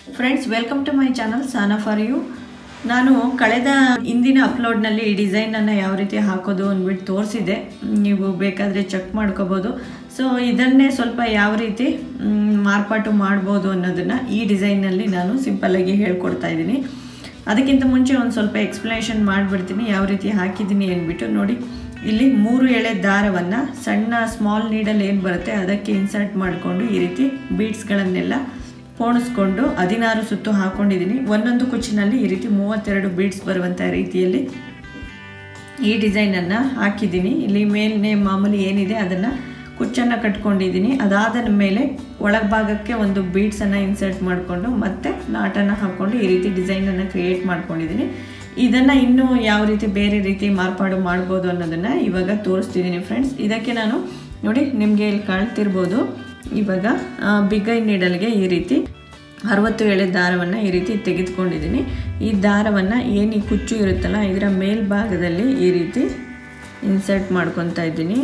friends welcome to my channel Sana for you ನಾನು ಕಳೆದ ಇಂದಿನ ಅಪ್ಲೋಡ್ನಲ್ಲಿ ಈ ಡಿಸೈನನ್ನು ಯಾವ ರೀತಿ ಹಾಕೋದು ಅಂದ್ಬಿಟ್ಟು ತೋರಿಸಿದೆ ನೀವು ಬೇಕಾದರೆ ಚೆಕ್ ಮಾಡ್ಕೋಬೋದು ಸೊ ಇದನ್ನೇ ಸ್ವಲ್ಪ ಯಾವ ರೀತಿ ಮ್, ಮಾರ್ಪಾಟು ಮಾಡ್ಬೋದು ಅನ್ನೋದನ್ನು ಈ ಡಿಸೈನಲ್ಲಿ ನಾನು ಸಿಂಪಲ್ಲಾಗಿ ಹೇಳ್ಕೊಡ್ತಾ ಇದ್ದೀನಿ ಅದಕ್ಕಿಂತ ಮುಂಚೆ ಒಂದು ಸ್ವಲ್ಪ ಎಕ್ಸ್ಪ್ಲನೇಷನ್ ಮಾಡಿಬಿಡ್ತೀನಿ ಯಾವ ರೀತಿ ಹಾಕಿದ್ದೀನಿ ಅಂದ್ಬಿಟ್ಟು ನೋಡಿ ಇಲ್ಲಿ ಮೂರು ಎಳೆ ದಾರವನ್ನು ಸಣ್ಣ ಸ್ಮಾಲ್ ನೀಡಲ್ ಏನು ಬರುತ್ತೆ ಅದಕ್ಕೆ ಇನ್ಸರ್ಟ್ ಮಾಡಿಕೊಂಡು ಈ ರೀತಿ ಬೀಡ್ಸ್ಗಳನ್ನೆಲ್ಲ ಪೋಣಿಸ್ಕೊಂಡು ಹದಿನಾರು ಸುತ್ತು ಹಾಕೊಂಡಿದ್ದೀನಿ ಒಂದೊಂದು ಕುಚ್ಚಿನಲ್ಲಿ ಈ ರೀತಿ ಮೂವತ್ತೆರಡು ಬೀಡ್ಸ್ ಬರುವಂಥ ರೀತಿಯಲ್ಲಿ ಈ ಡಿಸೈನನ್ನು ಹಾಕಿದ್ದೀನಿ ಇಲ್ಲಿ ಮೇಲ್ನೆ ಮಾಮೂಲಿ ಏನಿದೆ ಅದನ್ನು ಕುಚ್ಚನ್ನು ಕಟ್ಕೊಂಡಿದ್ದೀನಿ ಅದಾದ ಮೇಲೆ ಒಳಭಾಗಕ್ಕೆ ಒಂದು ಬೀಡ್ಸನ್ನು ಇನ್ಸರ್ಟ್ ಮಾಡಿಕೊಂಡು ಮತ್ತೆ ನಾಟನ್ನು ಹಾಕ್ಕೊಂಡು ಈ ರೀತಿ ಡಿಸೈನನ್ನು ಕ್ರಿಯೇಟ್ ಮಾಡ್ಕೊಂಡಿದ್ದೀನಿ ಇದನ್ನು ಇನ್ನೂ ಯಾವ ರೀತಿ ಬೇರೆ ರೀತಿ ಮಾರ್ಪಾಡು ಮಾಡ್ಬೋದು ಅನ್ನೋದನ್ನು ಇವಾಗ ತೋರಿಸ್ತಿದ್ದೀನಿ ಫ್ರೆಂಡ್ಸ್ ಇದಕ್ಕೆ ನಾನು ನೋಡಿ ನಿಮಗೆ ಇಲ್ಲಿ ಕಾಣ್ತಿರ್ಬೋದು ಇವಾಗ ಬಿಗೈ ನೀಡಲ್ಗೆ ಈ ರೀತಿ ಅರವತ್ತು ಎಳೆ ದಾರವನ್ನು ಈ ರೀತಿ ತೆಗೆದುಕೊಂಡಿದ್ದೀನಿ ಈ ದಾರವನ್ನು ಏನು ಈ ಕುಚ್ಚು ಇರುತ್ತಲ್ಲ ಇದರ ಮೇಲ್ಭಾಗದಲ್ಲಿ ಈ ರೀತಿ ಇನ್ಸರ್ಟ್ ಮಾಡ್ಕೊತಾ ಇದ್ದೀನಿ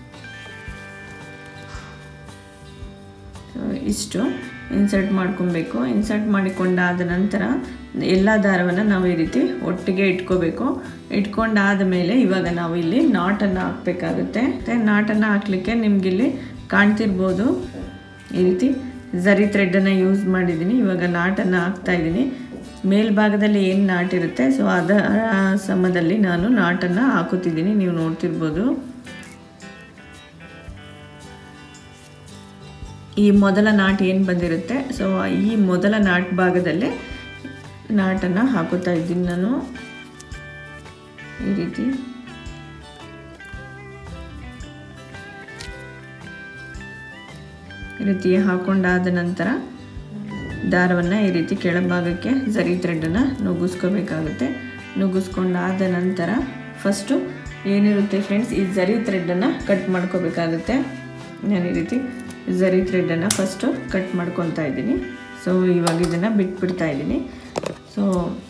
ಸೊ ಇಷ್ಟು ಇನ್ಸರ್ಟ್ ಮಾಡ್ಕೊಬೇಕು ಇನ್ಸರ್ಟ್ ಮಾಡಿಕೊಂಡಾದ ನಂತರ ಎಲ್ಲ ದಾರವನ್ನು ನಾವು ಈ ರೀತಿ ಒಟ್ಟಿಗೆ ಇಟ್ಕೋಬೇಕು ಇಟ್ಕೊಂಡಾದ ಮೇಲೆ ಇವಾಗ ನಾವು ಇಲ್ಲಿ ನಾಟನ್ನು ಹಾಕಬೇಕಾಗುತ್ತೆ ಮತ್ತು ನಾಟನ್ನು ಹಾಕ್ಲಿಕ್ಕೆ ನಿಮಗಿಲ್ಲಿ ಕಾಣ್ತಿರ್ಬೋದು ಈ ರೀತಿ ಝರಿ ಥ್ರೆಡ್ಡನ್ನು ಯೂಸ್ ಮಾಡಿದ್ದೀನಿ ಇವಾಗ ನಾಟನ್ನು ಹಾಕ್ತಾ ಇದ್ದೀನಿ ಮೇಲ್ಭಾಗದಲ್ಲಿ ಏನು ನಾಟಿರುತ್ತೆ ಸೊ ಅದರ ಸಮದಲ್ಲಿ ನಾನು ನಾಟನ್ನು ಹಾಕುತ್ತಿದ್ದೀನಿ ನೀವು ನೋಡ್ತಿರ್ಬೋದು ಈ ಮೊದಲ ನಾಟ್ ಏನು ಬಂದಿರುತ್ತೆ ಸೊ ಈ ಮೊದಲ ನಾಟ್ ಭಾಗದಲ್ಲೇ ನಾಟನ್ನು ಹಾಕುತ್ತಾ ಇದ್ದೀನಿ ನಾನು ಈ ರೀತಿ ಈ ರೀತಿ ಹಾಕೊಂಡಾದ ನಂತರ ದಾರವನ್ನು ಈ ರೀತಿ ಕೆಳಭಾಗಕ್ಕೆ ಝರಿ ಥ್ರೆಡನ್ನು ನುಗ್ಗಿಸ್ಕೋಬೇಕಾಗುತ್ತೆ ನುಗ್ಗಿಸ್ಕೊಂಡಾದ ನಂತರ ಫಸ್ಟು ಏನಿರುತ್ತೆ ಫ್ರೆಂಡ್ಸ್ ಈ ಝರಿ ಥ್ರೆಡನ್ನು ಕಟ್ ಮಾಡ್ಕೋಬೇಕಾಗುತ್ತೆ ನಾನು ಈ ರೀತಿ ಝರಿ ಥ್ರೆಡನ್ನು ಫಸ್ಟು ಕಟ್ ಮಾಡ್ಕೊತಾ ಇದ್ದೀನಿ ಸೊ ಇವಾಗ ಇದನ್ನು ಬಿಟ್ಬಿಡ್ತಾ ಇದ್ದೀನಿ ಸೊ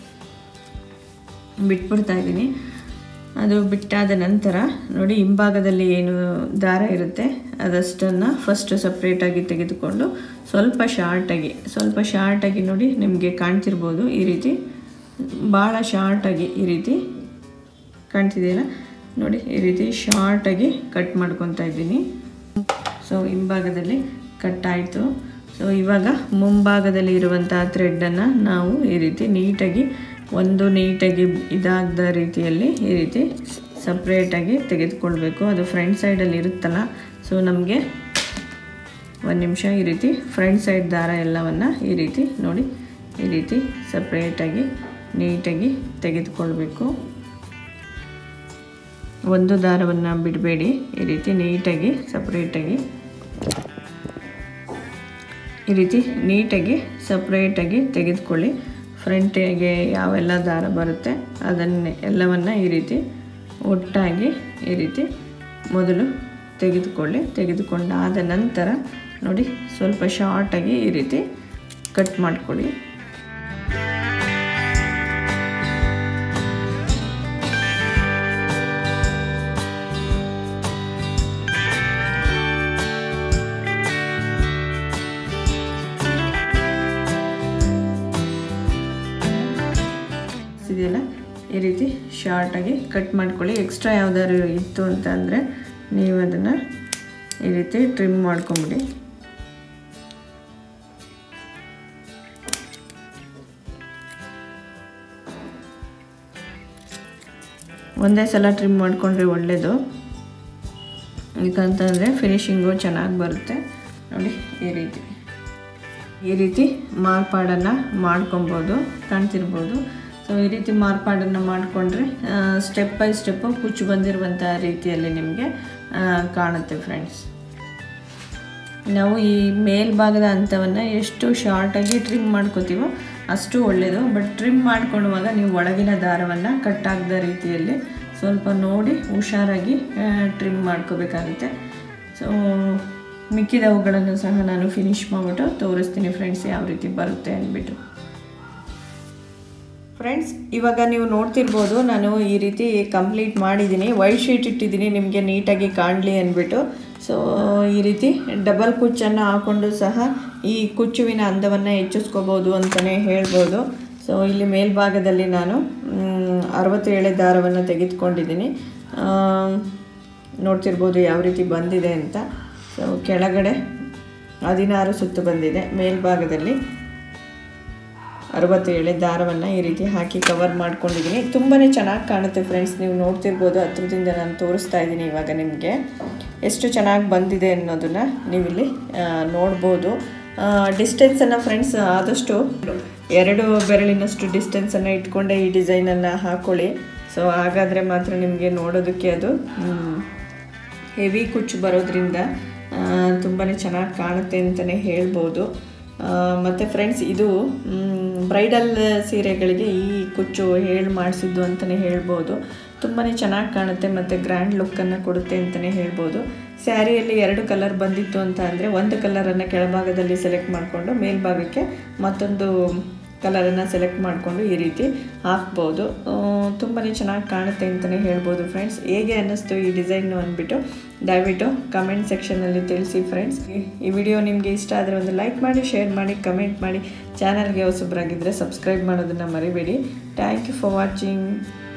ಬಿಟ್ಬಿಡ್ತಾ ಇದ್ದೀನಿ ಅದು ಬಿಟ್ಟಾದ ನಂತರ ನೋಡಿ ಹಿಂಭಾಗದಲ್ಲಿ ಏನು ದಾರ ಇರುತ್ತೆ ಅದಷ್ಟನ್ನು ಫಸ್ಟ್ ಸಪ್ರೇಟಾಗಿ ತೆಗೆದುಕೊಂಡು ಸ್ವಲ್ಪ ಶಾರ್ಟಾಗಿ ಸ್ವಲ್ಪ ಶಾರ್ಟಾಗಿ ನೋಡಿ ನಿಮಗೆ ಕಾಣ್ತಿರ್ಬೋದು ಈ ರೀತಿ ಭಾಳ ಶಾರ್ಟಾಗಿ ಈ ರೀತಿ ಕಾಣ್ತಿದೆಯಲ್ಲ ನೋಡಿ ಈ ರೀತಿ ಶಾರ್ಟಾಗಿ ಕಟ್ ಮಾಡ್ಕೊತಾ ಇದ್ದೀನಿ ಸೊ ಹಿಂಭಾಗದಲ್ಲಿ ಕಟ್ ಆಯಿತು ಸೊ ಇವಾಗ ಮುಂಭಾಗದಲ್ಲಿ ಇರುವಂಥ ಥ್ರೆಡ್ಡನ್ನು ನಾವು ಈ ರೀತಿ ನೀಟಾಗಿ ಒಂದು ನೀಟಾಗಿ ಇದಾದ ರೀತಿಯಲ್ಲಿ ಈ ರೀತಿ ಸಪ್ರೇಟಾಗಿ ತೆಗೆದುಕೊಳ್ಬೇಕು ಅದು ಫ್ರಂಟ್ ಸೈಡಲ್ಲಿ ಇರುತ್ತಲ್ಲ ಸೊ ನಮಗೆ ಒಂದು ನಿಮಿಷ ಈ ರೀತಿ ಫ್ರಂಟ್ ಸೈಡ್ ದಾರ ಎಲ್ಲವನ್ನು ಈ ರೀತಿ ನೋಡಿ ಈ ರೀತಿ ಸಪ್ರೇಟಾಗಿ ನೀಟಾಗಿ ತೆಗೆದುಕೊಳ್ಬೇಕು ಒಂದು ದಾರವನ್ನು ಬಿಡಬೇಡಿ ಈ ರೀತಿ ನೀಟಾಗಿ ಸಪ್ರೇಟಾಗಿ ಈ ರೀತಿ ನೀಟಾಗಿ ಸಪ್ರೇಟಾಗಿ ತೆಗೆದುಕೊಳ್ಳಿ ಫ್ರಂಟಿಗೆ ಯಾವೆಲ್ಲ ದಾರ ಬರುತ್ತೆ ಅದನ್ನೇ ಎಲ್ಲವನ್ನು ಈ ರೀತಿ ಒಟ್ಟಾಗಿ ಈ ರೀತಿ ಮೊದಲು ತೆಗೆದುಕೊಳ್ಳಿ ತೆಗೆದುಕೊಂಡಾದ ನಂತರ ನೋಡಿ ಸ್ವಲ್ಪ ಶಾರ್ಟಾಗಿ ಈ ರೀತಿ ಕಟ್ ಮಾಡ್ಕೊಳ್ಳಿ ಇದೆಯಲ್ಲ ಈ ರೀತಿ ಶಾರ್ಟಾಗಿ ಕಟ್ ಮಾಡ್ಕೊಳ್ಳಿ ಎಕ್ಸ್ಟ್ರಾ ಯಾವ್ದಾದ್ರು ಇತ್ತು ಅಂತ ಅಂದರೆ ನೀವು ಅದನ್ನು ಈ ರೀತಿ ಟ್ರಿಮ್ ಮಾಡ್ಕೊಂಬಿಡಿ ಒಂದೇ ಸಲ ಟ್ರಿಮ್ ಮಾಡಿಕೊಂಡ್ರೆ ಒಳ್ಳೆಯದು ಯಾಕಂತಂದರೆ ಫಿನಿಶಿಂಗು ಚೆನ್ನಾಗಿ ಬರುತ್ತೆ ನೋಡಿ ಈ ರೀತಿ ಈ ರೀತಿ ಮಾರ್ಪಾಡನ್ನು ಮಾಡ್ಕೊಬೋದು ಕಾಣ್ತಿರ್ಬೋದು ಸೊ ಈ ರೀತಿ ಮಾರ್ಪಾಡನ್ನು ಮಾಡಿಕೊಂಡ್ರೆ ಸ್ಟೆಪ್ ಬೈ ಸ್ಟೆಪ್ಪು ಕುಚ್ಚು ಬಂದಿರುವಂಥ ರೀತಿಯಲ್ಲಿ ನಿಮಗೆ ಕಾಣುತ್ತೆ ಫ್ರೆಂಡ್ಸ್ ನಾವು ಈ ಮೇಲ್ಭಾಗದ ಹಂತವನ್ನು ಎಷ್ಟು ಶಾರ್ಟಾಗಿ ಟ್ರಿಮ್ ಮಾಡ್ಕೋತೀವೋ ಅಷ್ಟು ಒಳ್ಳೆಯದು ಬಟ್ ಟ್ರಿಮ್ ಮಾಡ್ಕೊಳ್ಳುವಾಗ ನೀವು ಒಳಗಿನ ದಾರವನ್ನು ಕಟ್ಟಾಗದ ರೀತಿಯಲ್ಲಿ ಸ್ವಲ್ಪ ನೋಡಿ ಹುಷಾರಾಗಿ ಟ್ರಿಮ್ ಮಾಡ್ಕೋಬೇಕಾಗುತ್ತೆ ಸೊ ಮಿಕ್ಕಿದವುಗಳನ್ನು ಸಹ ನಾನು ಫಿನಿಶ್ ಮಾಡಿಬಿಟ್ಟು ತೋರಿಸ್ತೀನಿ ಫ್ರೆಂಡ್ಸ್ ಯಾವ ರೀತಿ ಬರುತ್ತೆ ಅಂದ್ಬಿಟ್ಟು ಫ್ರೆಂಡ್ಸ್ ಇವಾಗ ನೀವು ನೋಡ್ತಿರ್ಬೋದು ನಾನು ಈ ರೀತಿ ಕಂಪ್ಲೀಟ್ ಮಾಡಿದ್ದೀನಿ ವೈಟ್ ಶೀಟ್ ಇಟ್ಟಿದ್ದೀನಿ ನಿಮಗೆ ನೀಟಾಗಿ ಕಾಣಲಿ ಅಂದ್ಬಿಟ್ಟು ಸೊ ಈ ರೀತಿ ಡಬಲ್ ಕುಚ್ಚನ್ನು ಹಾಕ್ಕೊಂಡು ಸಹ ಈ ಕುಚ್ಚುವಿನ ಅಂದವನ್ನು ಹೆಚ್ಚಿಸ್ಕೋಬೋದು ಅಂತಲೇ ಹೇಳ್ಬೋದು ಸೊ ಇಲ್ಲಿ ಮೇಲ್ಭಾಗದಲ್ಲಿ ನಾನು ಮ್, ಅರವತ್ತು ಎಳೆ ದಾರವನ್ನು ತೆಗೆದುಕೊಂಡಿದ್ದೀನಿ ಆ, ನೋಡ್ತಿರ್ಬೋದು ಯಾವ ರೀತಿ ಬಂದಿದೆ ಅಂತ ಸೊ ಕೆಳಗಡೆ ಹದಿನಾರು ಸುತ್ತು ಬಂದಿದೆ ಮೇಲ್ಭಾಗದಲ್ಲಿ ಅರವತ್ತು ಎಳೆ ದಾರವನ್ನು ಈ ರೀತಿ ಹಾಕಿ ಕವರ್ ಮಾಡ್ಕೊಂಡಿದ್ದೀನಿ ತುಂಬಾ ಚೆನ್ನಾಗಿ ಕಾಣುತ್ತೆ ಫ್ರೆಂಡ್ಸ್ ನೀವು ನೋಡ್ತಿರ್ಬೋದು ಹತ್ರದಿಂದ ನಾನು ತೋರಿಸ್ತಾ ಇದ್ದೀನಿ ಇವಾಗ ನಿಮಗೆ ಎಷ್ಟು ಚೆನ್ನಾಗಿ ಬಂದಿದೆ ಅನ್ನೋದನ್ನು ನೀವಿಲ್ಲಿ ಆ, ನೋಡ್ಬೋದು ಡಿಸ್ಟೆನ್ಸನ್ನು ಫ್ರೆಂಡ್ಸ್ ಆದಷ್ಟು ಎರಡು ಬೆರಳಿನಷ್ಟು ಡಿಸ್ಟೆನ್ಸನ್ನು ಇಟ್ಕೊಂಡೆ ಈ ಡಿಸೈನನ್ನು ಹಾಕ್ಕೊಳ್ಳಿ ಸೊ ಹಾಗಾದರೆ ಮಾತ್ರ ನಿಮಗೆ ನೋಡೋದಕ್ಕೆ ಅದು ಹೆವಿ ಕುಚ್ಚು ಬರೋದ್ರಿಂದ ತುಂಬಾ ಚೆನ್ನಾಗಿ ಕಾಣುತ್ತೆ ಅಂತಲೇ ಹೇಳ್ಬೋದು ಮತ್ತು ಫ್ರೆಂಡ್ಸ್ ಇದು ಬ್ರೈಡಲ್ ಸೀರೆಗಳಿಗೆ ಈ ಕುಚ್ಚು ಹೇಳಿ ಮಾಡಿಸಿದ್ದು ಅಂತಲೇ ಹೇಳ್ಬೋದು ತುಂಬಾ ಚೆನ್ನಾಗಿ ಕಾಣುತ್ತೆ ಮತ್ತು ಗ್ರ್ಯಾಂಡ್ ಲುಕ್ಕನ್ನು ಕೊಡುತ್ತೆ ಅಂತಲೇ ಹೇಳ್ಬೋದು ಸ್ಯಾರಿಯಲ್ಲಿ ಎರಡು ಕಲರ್ ಬಂದಿತ್ತು ಅಂತ ಅಂದರೆ ಒಂದು ಕಲರನ್ನು ಕೆಳಭಾಗದಲ್ಲಿ ಸೆಲೆಕ್ಟ್ ಮಾಡಿಕೊಂಡು ಮೇಲ್ಭಾಗಕ್ಕೆ ಮತ್ತೊಂದು ಕಲರನ್ನು ಸೆಲೆಕ್ಟ್ ಮಾಡಿಕೊಂಡು ಈ ರೀತಿ ಹಾಕ್ಬೋದು ತುಂಬಾ ಚೆನ್ನಾಗಿ ಕಾಣುತ್ತೆ ಅಂತಲೇ ಹೇಳ್ಬೋದು ಫ್ರೆಂಡ್ಸ್ ಹೇಗೆ ಅನ್ನಿಸ್ತು ಈ ಡಿಸೈನು ಅಂದ್ಬಿಟ್ಟು ದಯವಿಟ್ಟು ಕಮೆಂಟ್ ಸೆಕ್ಷನಲ್ಲಿ ತಿಳಿಸಿ ಫ್ರೆಂಡ್ಸ್ ಈ ವಿಡಿಯೋ ನಿಮಗೆ ಇಷ್ಟ ಆದರೆ ಒಂದು ಲೈಕ್ ಮಾಡಿ ಶೇರ್ ಮಾಡಿ ಕಮೆಂಟ್ ಮಾಡಿ ಚಾನಲ್ಗೆ ಹೊಸಬ್ರಾಗಿದ್ದರೆ ಸಬ್ಸ್ಕ್ರೈಬ್ ಮಾಡೋದನ್ನು ಮರಿಬೇಡಿ ಥ್ಯಾಂಕ್ ಯು ಫಾರ್ ವಾಚಿಂಗ್